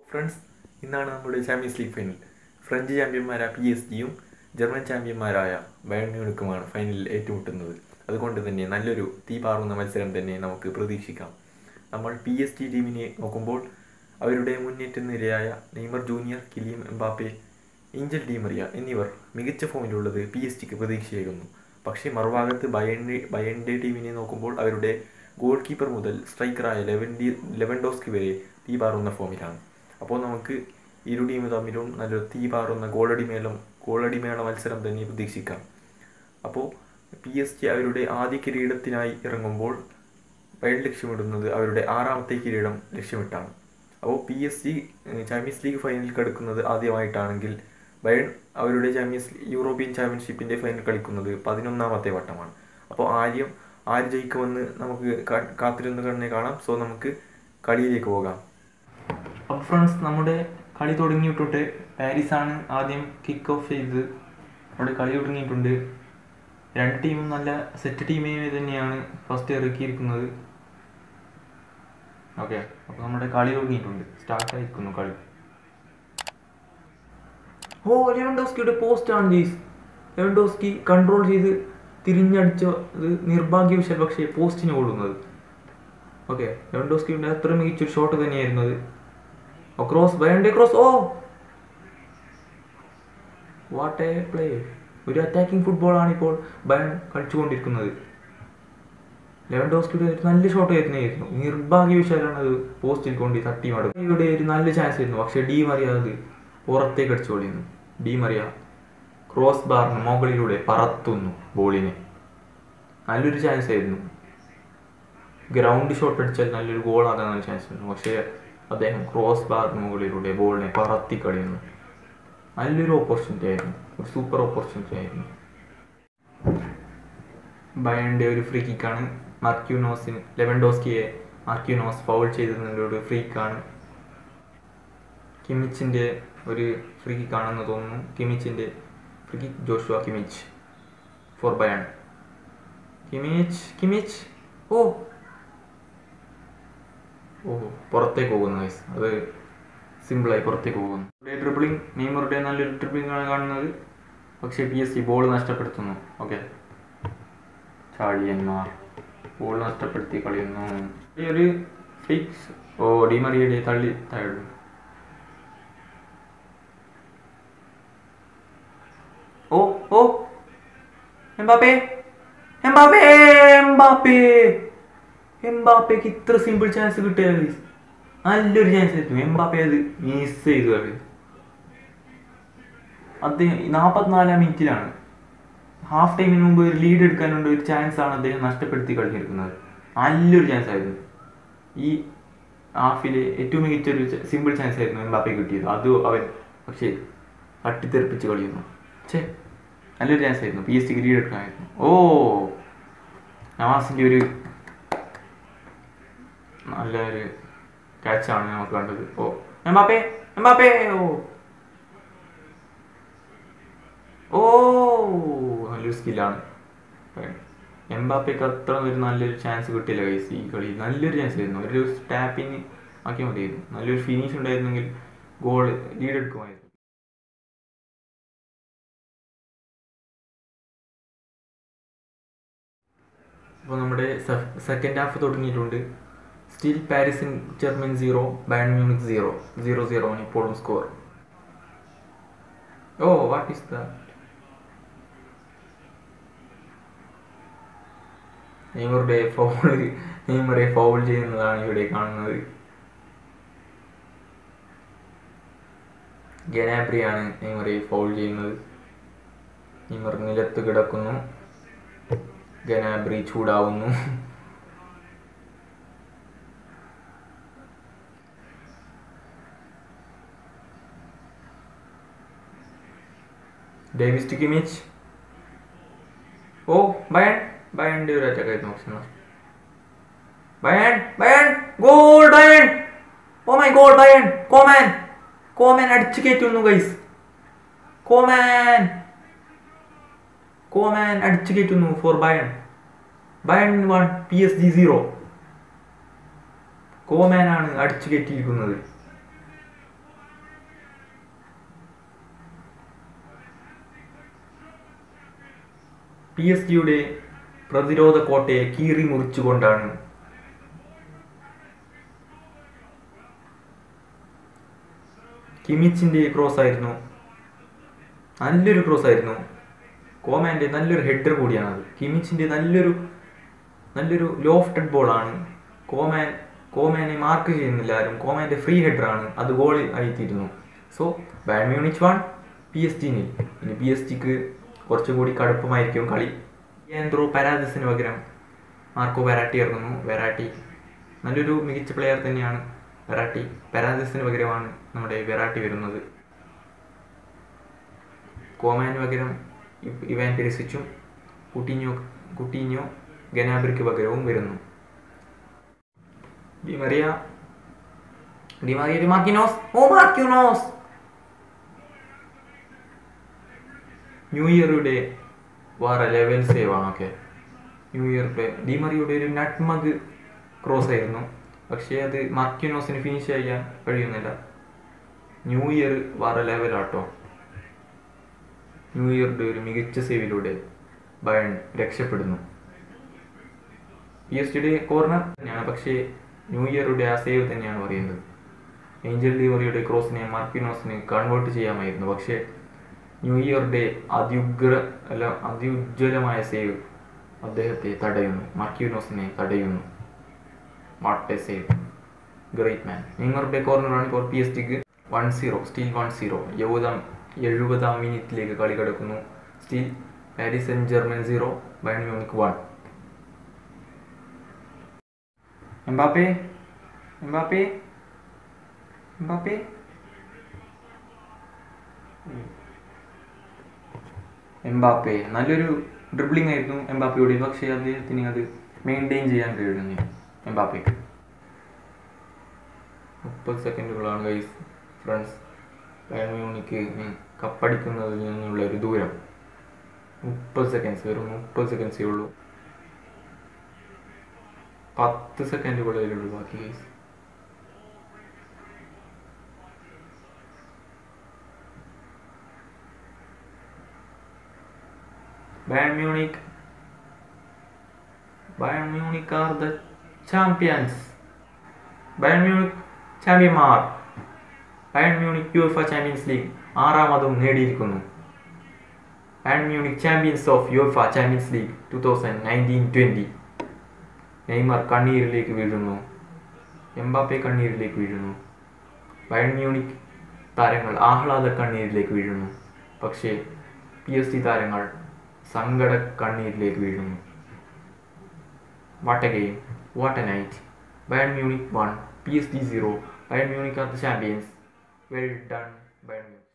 Friends ഇന്നാണ് നമ്മുടെ champions league final French ചാമ്പ്യന്മാരായ പി എസ് ജിയും ജർമ്മൻ ചാമ്പ്യന്മാരായ ബയൺ മ്യൂണിക്കുമാണ് ഫൈനലിൽ ഏറ്റുമുട്ടുന്നത് അതുകൊണ്ട് തന്നെ നല്ലൊരു തീ പാറുന്ന മത്സരം തന്നെ നമുക്ക് പ്രതീക്ഷിക്കാം നമ്മൾ പി എസ് ജി ടീമിനെ നോക്കുമ്പോൾ അവരുടെ മുന്നേറ്റ നിരയായ Neymar junior Kylian Mbappe Angel Di Maria എന്നിവർ മികച്ച ഫോമിലുള്ളത് പി എസ് ജിക്ക് പ്രതീക്ഷയേകുന്നു പക്ഷേ മറുഭാഗത്ത് ബയൻ്റെ ബയൻ്റെ ടീമിനെ നോക്കുമ്പോൾ അവരുടെ ഗോൾ കീപ്പർ മുതൽ സ്ട്രൈക്കറായ ലെവൻഡി ലെവൻഡോസ്കി വരെ തീ പാറുന്ന ഫോമിലാണ് അപ്പോൾ നമുക്ക് ഇരു ടീം തമ്മിലും നല്ലൊരു തീ പാറുന്ന ഗോളടിമേളം ഗോളടിമേള മത്സരം തന്നെ പ്രതീക്ഷിക്കാം അപ്പോൾ പി എസ് ജി അവരുടെ ആദ്യ കിരീടത്തിനായി ഇറങ്ങുമ്പോൾ ബയൺ ലക്ഷ്യമിടുന്നത് അവരുടെ ആറാമത്തെ കിരീടം ലക്ഷ്യമിട്ടാണ് അപ്പോൾ P S G champions league ഫൈനലിൽ കളിക്കുന്നത് ആദ്യമായിട്ടാണെങ്കിൽ ബയൺ അവരുടെ ചാമ്പ്യൻസ് യൂറോപ്യൻ ചാമ്പ്യൻഷിപ്പിൻ്റെ ഫൈനൽ കളിക്കുന്നത് പതിനൊന്നാമത്തെ വട്ടമാണ് അപ്പോൾ ആദ്യം ആര് ജയിക്കുമെന്ന് നമുക്ക് കാ- കാത്തിരുന്ന് തന്നെ കാണാം സോ നമുക്ക് കളിയിലേക്ക് പോകാം അപ്പോൾ ഫ്രണ്ട്സ് നമ്മുടെ കളി തുടങ്ങിയിട്ടുണ്ട് പാരീസാണ് ആദ്യം കിക്ക് ഓഫ് ചെയ്തത് അവിടെ കളി തുടങ്ങിയിട്ടുണ്ട് രണ്ട് ടീമും നല്ല സെറ്റ് ടീമേ തന്നെയാണ് ഫസ്റ്റ് ഇറക്കിയിരിക്കുന്നത് ഓക്കെ അപ്പോൾ നമ്മുടെ കളി തുടങ്ങിയിട്ടുണ്ട് സ്റ്റാർട്ട് ആയിരിക്കുന്നു കളി ഓ ലെവൻഡോസ്കിയുടെ പോസ്റ്റ് ആണ് ജീസ് ലെവൻഡോസ്കി കൺട്രോൾ ചെയ്ത് തിരിഞ്ഞടിച്ച ഇത് നിർഭാഗ്യവശാൽ പക്ഷേ പോസ്റ്റിന് കൊള്ളുന്നത് ഓക്കെ ലെവൻഡോസ്കിയുടെ അത്ര മികച്ചൊരു ഷോട്ട് തന്നെയായിരുന്നു അത് ഓ ക്രോസ് ബയൻഡേ cross oh what a play ഒരു അറ്റാക്കിംഗ് ഫുട്ബോളാണ് ഇപ്പോൾ ബയൺ കളിച്ചുകൊണ്ടിരിക്കുന്നത് ലെവൻഡോസ്കിയുടെ ഒരു നല്ല ഷോട്ട് ആയിരുന്നു നിർഭാഗ്യവശാലാണ് അത് പോസ്റ്റിൽ കൊണ്ട് തട്ടി മടക്കും ഇവിടെ ഒരു നല്ല ചാൻസ് ആയിരുന്നു പക്ഷേ ഡി മറിയ അത് പുറത്തേക്ക് അടിച്ചു കൊള്ളിയിരുന്നു ഡി മറിയ ക്രോസ് ബാറിന് മുകളിലൂടെ പറത്തുന്നു ബോളിനെ നല്ലൊരു ചാൻസ് ആയിരുന്നു ഗ്രൗണ്ട് ഷോട്ട് അടിച്ചാൽ നല്ലൊരു ഗോളാകാൻ നല്ല ചാൻസ് ഉണ്ട് പക്ഷേ അദ്ദേഹം ക്രോസ് ബാറിന് മുകളിലൂടെ ബോളിനെ പറത്തി കളയുന്നു നല്ലൊരു ഓപ്പർച്യൂണിറ്റി ആയിരുന്നു ഒരു സൂപ്പർ ഓപ്പർച്യൂണിറ്റി ആയിരുന്നു ബയൻ്റെ ഒരു ഫ്രീ കിക്കാണ് മാർക്യൂനോസിന് ലെവൻഡോസ്കിയെ മാർക്യൂനോസ് ഫൗൾ ചെയ്തതിൻ്റെ ഒരു ഫ്രീക്കാണ് കിമിച്ചിൻ്റെ ഒരു ഫ്രീ കിക്കാണെന്ന് തോന്നുന്നു കിമിച്ചിൻ്റെ free kick Joshua Kimmich for Bayern Kimmich Kimmich oh oh പുറത്തേക്ക് പോകുന്നു guys. അത് സിമ്പിളായി പുറത്തേക്ക് പോകുന്നു ഇവിടെ ട്രിപ്പിളിംഗ് നെയ്മറുടെ നല്ലൊരു ട്രിപ്പിളിംഗ് ആണ് കാണുന്നത് പക്ഷേ പി എസ് സി ബോൾ നഷ്ടപ്പെടുത്തുന്നു ഓക്കെ ചാഴിയന്മാർ ബോൾ നഷ്ടപ്പെടുത്തി കളയുന്നു ഈ ഒരു ഫിക്സ് ഓ ഡിമറിയുടെ തള്ളി താഴെ oh oh Mbappe Mbappe Mbappe എംബാപ്പയ്ക്ക് ഇത്ര സിമ്പിൾ ചാൻസ് കിട്ടിയ നല്ലൊരു ചാൻസ് ആയിരുന്നു എംബാപ്പെ അത് മിസ് ചെയ്തു കളി അദ്ദേഹം നാൽപ്പത്തിനാലാം മിനിറ്റിലാണ് ഹാഫ് ടൈമിന് മുമ്പ് ഒരു ലീഡ് എടുക്കാനുള്ള ഒരു ചാൻസ് ആണ് അദ്ദേഹം നഷ്ടപ്പെടുത്തി കളിച്ചിരിക്കുന്നത് നല്ലൊരു ചാൻസ് ആയിരുന്നു ഈ ഹാഫിലെ ഏറ്റവും മികച്ചൊരു സിമ്പിൾ ചാൻസ് ആയിരുന്നു എംബാപ്പെ കിട്ടിയത് അത് അവൻ പക്ഷേ തട്ടിത്തെറിപ്പിച്ച് കളിയുന്നു ഛേ നല്ലൊരു ചാൻസ് ആയിരുന്നു പി എസ് ടിക്ക് ലീഡ് എടുക്കാമായിരുന്നു ഓ നവാസിൻ്റെ ഒരു നല്ലൊരു ക്യാച്ചാണ് നമുക്ക് കണ്ടത് ഓ എംബാപ്പേ എംബാപ്പേ ഓ ഓ നല്ലൊരു സ്കില്ലാണ് എംബാപ്പയ്ക്ക് അത്ര ഒരു നല്ലൊരു ചാൻസ് കിട്ടില്ല കൈസ് ഈ കളി നല്ലൊരു ചാൻസ് ആയിരുന്നു ഒരു ടാപ്പിന് ആക്കിയാൽ മതിയായിരുന്നു നല്ലൊരു ഫിനിഷ് ഉണ്ടായിരുന്നെങ്കിൽ ഗോൾ ലീഡ് എടുക്കുമായിരുന്നു അപ്പോൾ നമ്മുടെ സെക്കൻഡ് ഹാഫ് തുടങ്ങിയിട്ടുണ്ട് still Paris in German zero Bayern Munich zero zero zero ആണ് ഇപ്പോഴും score oh what is the നെയ്മറുടെ ഫൗൾ നെയ്മറെ ഫൗൾ ചെയ്യുന്നതാണ് ഇവിടെ കാണുന്നത് ഗനാബ്രിയാണ് നെയ്മറെ ഫൗൾ ചെയ്യുന്നത് നെയ്മർ നിലത്ത് കിടക്കുന്നു ഗനാബ്രി ചൂടാവുന്നു Davies to Kimmich oh Bayern ബയണിന്റെ ഒരു അറ്റാക്ക് ആയിരുന്നു പക്ഷെ Bayern Bayern goal Bayern oh my goal Bayern Coman Coman അടിച്ചു കയറ്റുന്നു ഗൈസ് കോമാൻ കോമാൻ അടിച്ചു കയറ്റുന്നു for Bayern Bayern one P S G zero കോമാനാണ് അടിച്ചു കയറ്റിയിരിക്കുന്നത് പി എസ് ജിയുടെ പ്രതിരോധ കോട്ടയെ കീറി മുറിച്ചുകൊണ്ടാണ് കിമിച്ചിൻ്റെ ക്രോസ് ആയിരുന്നു നല്ലൊരു ക്രോസ് ആയിരുന്നു കോമാൻ്റെ നല്ലൊരു ഹെഡർ കൂടിയാണത് കിമിച്ചിൻ്റെ നല്ലൊരു നല്ലൊരു ലോഫ്റ്റഡ് ബോളാണ് കോമാൻ കോമാനെ മാർക്ക് ചെയ്യുന്നില്ല ആരും കോമാൻ്റെ ഫ്രീ ഹെഡറാണ് അത് ഗോൾ ആയിത്തീരുന്നു so bad Munich one P S ജിന് ഇനി പി എസ് ജിക്ക് കുറച്ചുകൂടി കടുപ്പമായിരിക്കും കളി എൻത്രോ പരാദിസിന് പകരം മാർക്കോ വെറാട്ടി ഇറങ്ങുന്നു വെറാട്ടി നല്ലൊരു മികച്ച പ്ലെയർ തന്നെയാണ് വെറാട്ടി പരാദിസിന് പകരമാണ് നമ്മുടെ വെറാട്ടി വരുന്നത് കോമാന് പകരം ഇ- ഇവാൻ പെരിസിച്ചും കുട്ടീഞ്ഞോ കുട്ടീഞ്ഞോ ഗനാബ്രിക്ക് പകരവും വരുന്നു Di Maria Di Maria Marquinhos oh Marquinhos ന്യൂ ഇയറുടെ വേറെ ലെവൽ സേവ് ആണ് ഓക്കെ ന്യൂ ഇയറിലെ ഡിമറിയുടെ ഒരു നട്ട്മഗ് ക്രോസ് ആയിരുന്നു പക്ഷേ അത് മാർക്കിനോസിന് ഫിനിഷ് ചെയ്യാൻ കഴിയുന്നില്ല ന്യൂ ഇയർ വേറെ ലെവലാട്ടോ ന്യൂ ഇയറുടെ ഒരു മികച്ച സേവിലൂടെ ബയൺ രക്ഷപ്പെടുന്നു പി എസ് ജിയുടെ കോർണർ തന്നെയാണ് പക്ഷേ ന്യൂ ഇയറുടെ ആ സേവ് തന്നെയാണ് പറയുന്നത് ഏഞ്ചൽ ഡിവറിയുടെ ക്രോസിനെ മാർക്കിനോസിന് കൺവേർട്ട് ചെയ്യാമായിരുന്നു പക്ഷേ ന്യൂ ഇയറുടെ അത്യുഗ്ര അല്ല അത്യുജ്വലമായ സേവ് അദ്ദേഹത്തെ തടയുന്നു മാർക്കിനോസിനെ തടയുന്നു what a save great man നിങ്ങളുടെ കോർണറാണ് ഇപ്പോൾ പി എസ് ടിക്ക് one zero still one zero എഴുപതാം എഴുപതാം മിനിറ്റിലേക്ക് കളി കിടക്കുന്നു still Paris Saint Germain zero Bayern Munich one Mbappe Mbappe Mbappe Mbappe നല്ലൊരു ഡ്രിബ്ലിംഗ് ആയിരുന്നു എംബാപ്പയുടെ പക്ഷേ അദ്ദേഹത്തിന് അത് മെയിൻറ്റെയിൻ ചെയ്യാൻ കഴിയുന്നില്ല എംബാപ്പയ്ക്ക് മുപ്പത് സെക്കൻഡുകളാണ് ഗൈസ് ഫ്രണ്ട്സ് ബയൺ മ്യൂണിക്ക് കപ്പടിക്കുന്നതിൽ നിന്നുള്ള ഒരു ദൂരം മുപ്പത് സെക്കൻഡ്സ് വെറും മുപ്പത് സെക്കൻഡ്സേ ഉള്ളൂ പത്ത് സെക്കൻഡുകളേ ഉള്ളൂ ബാക്കി guys Bayern Munich. Bayern Munich are the champions. Bayern Munich ചാമ്പ്യന്മാർ Bayern Munich UEFA champions league ആറാമതും നേടിയിരിക്കുന്നു Bayern Munich champions of UEFA champions league two thousand nineteen twenty Neymar കണ്ണീരിലേക്ക് വീഴുന്നു എംബാപ്പെ കണ്ണീരിലേക്ക് വീഴുന്നു ബയൺ മ്യൂണിക് താരങ്ങൾ ആഹ്ലാദ കണ്ണീരിലേക്ക് വീഴുന്നു പക്ഷേ പി എസ് സി താരങ്ങൾ സങ്കട കണ്ണീരിലേക്ക് വീഴുന്നു what a game what a night Bayern Munich one P S D zero Bayern Munich are the champions well done Bayern Munich